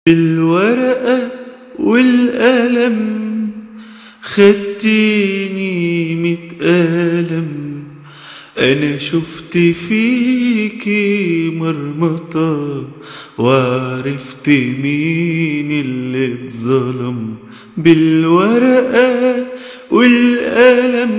بالورقة والقلم خدتيني ميت قلم أنا شفت فيكي مرمطة وعرفت مين اللي اتظلم بالورقة والقلم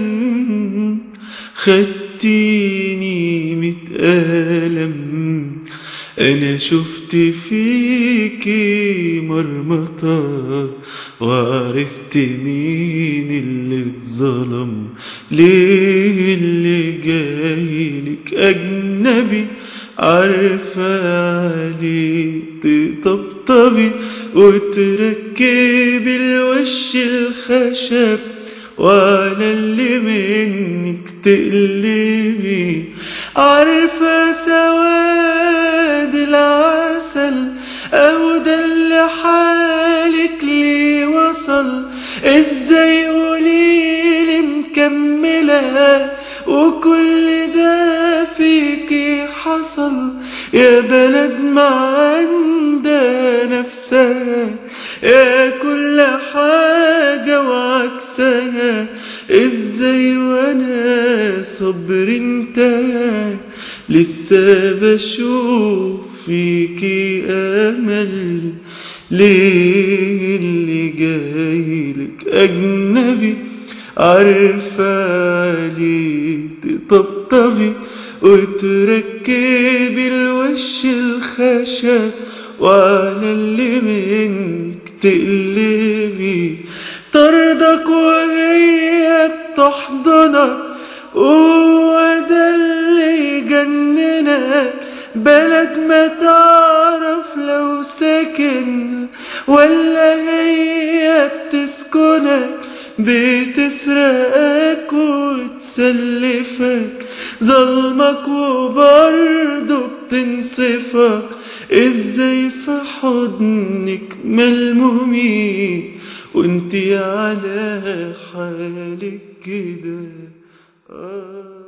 خدتيني ميت قلم أنا شفت فيكي مرمطة وعرفت مين اللي اتظلم ليه اللي جايلك أجنبي عارفة عليه تطبطبي وتركبي الوش الخشب وعلى اللي منك تقلبي عارفة سواد العسل أو ده اللي حالك ليه وصل ازاي قوليلي مكملة وكل ده فيكي حصل يا بلد ما عندها نفسها يا كل حاجة وعكسها ازاي وانا صبر انتهى لسه بشوف فيكي امل ليه اللي جايلك اجنبي عارفة عليه تطبطبي وتركبي الوش الخشب وعلى اللي منك تقلبي طردك وهي بتحضنك هو ده اللي يجننك بلد ما تعرف لو ساكن ولا هي بتسكنك بتسرقك وتسلفك ظلمك وبرضه بتنصفك ازاي في حضنك ملمومين وانتي على حالك كده آه